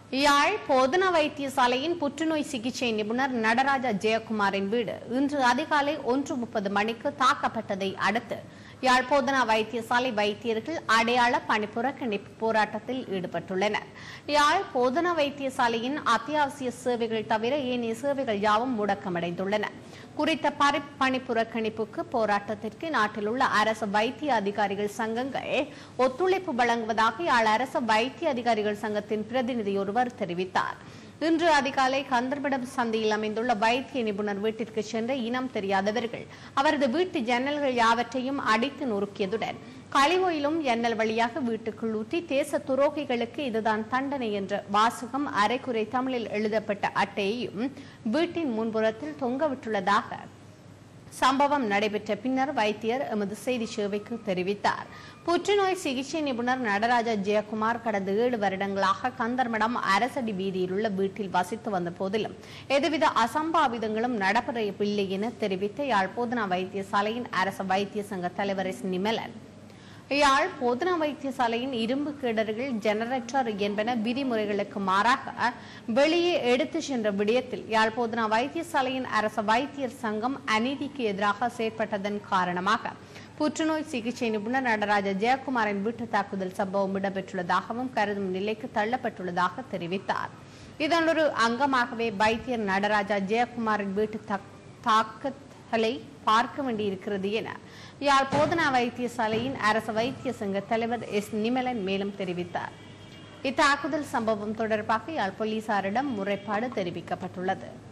யாழ் போதனா வைத்தியசாலையின் புற்றுநோய் சிகிச்சை நிபுணர் நடராஜா ஜெயக்குமாரின் வீடு இன்று அதிகாலை ஒன்று முப்பது மணிக்கு தாக்கப்பட்டதை அடுத்து யாழ் போதனா வைத்தியசாலை வைத்தியர்கள் அடையாள பணிப்புறக்கணிப்பு போராட்டத்தில் ஈடுபட்டுள்ளனர் யாழ் போதனா வைத்தியசாலையின் அத்தியாவசிய சேவைகள் தவிர ஏனைய சேவைகள் யாவும் முடக்கமடைந்துள்ளன குறித்த பரி பணிப்புறக்கணிப்புக்கு போராட்டத்திற்கு நாட்டில் உள்ள அரசு வைத்திய அதிகாரிகள் சங்கங்கள் ஒத்துழைப்பு வழங்குவதாக யாழ் அரசு வைத்திய அதிகாரிகள் சங்கத்தின் பிரதிநிதி ஒருவர் தெரிவித்தார் இன்று அதிகாலை கந்தர்படம் சந்தையில் அமைந்துள்ள வைத்திய நிபுணர் வீட்டிற்கு சென்ற இனம் தெரியாதவர்கள் அவரது வீட்டு ஜன்னல்கள் யாவற்றையும் அடித்து நொறுக்கியதுடன் கழிவொயிலும் ஜன்னல் வழியாக வீட்டுக்குள் ஊற்றி தேச துரோகிகளுக்கு இதுதான் தண்டனை என்ற வாசகம் அரைக்குறை தமிழில் எழுதப்பட்ட அட்டையையும் வீட்டின் முன்புறத்தில் தொங்கவிட்டுள்ளதாக சம்பவம் நடைபெற்ற பின்னர் வைத்தியர் எமது செய்தி சேவைக்கு தெரிவித்தார் புற்றுநோய் சிகிச்சை நிபுணர் நடராஜா ஜெயக்குமார் கடந்த ஏழு வருடங்களாக கந்தர்மடம் அரசடி வீதியில் உள்ள வீட்டில் வசித்து வந்த போதிலும் எதுவித அசம்பாவிதங்களும் நடைபெறவில்லை என தெரிவித்த யாழ் போதனா வைத்தியசாலையின் அரசு வைத்திய சங்க தலைவர் எஸ் நிமலன் யாழ் போதனா வைத்தியசாலையின் இரும்பு கிடர்கள் ஜெனரேட்டர் என்பன விதிமுறைகளுக்கு மாறாக வெளியே எடுத்து சென்ற விடயத்தில் யாழ் போதனா வைத்தியசாலையின் அரச வைத்தியர் சங்கம் அநீதிக்கு எதிராக செயற்பட்டதன் காரணமாக புற்றுநோய் சிகிச்சை நிபுணர் நடராஜ ஜெயக்குமாரின் வீட்டு தாக்குதல் சம்பவம் இடம்பெற்றுள்ளதாகவும் கருதும் நிலைக்கு தள்ளப்பட்டுள்ளதாக தெரிவித்தார் இதன் ஒரு அங்கமாகவே வைத்தியர் நடராஜா ஜெயக்குமாரின் வீட்டு தாக்- தாக்குதலை பார்க்க வேண்டியிருக்கிறது என யாழ் போதனா வைத்தியசாலையின் அரச வைத்திய சங்க தலைவர் எஸ் நிமலன் மேலும் தெரிவித்தார் இத்தாக்குதல் சம்பவம் தொடர்பாக யாழ் போலீசாரிடம் முறைப்பாடு தெரிவிக்கப்பட்டுள்ளது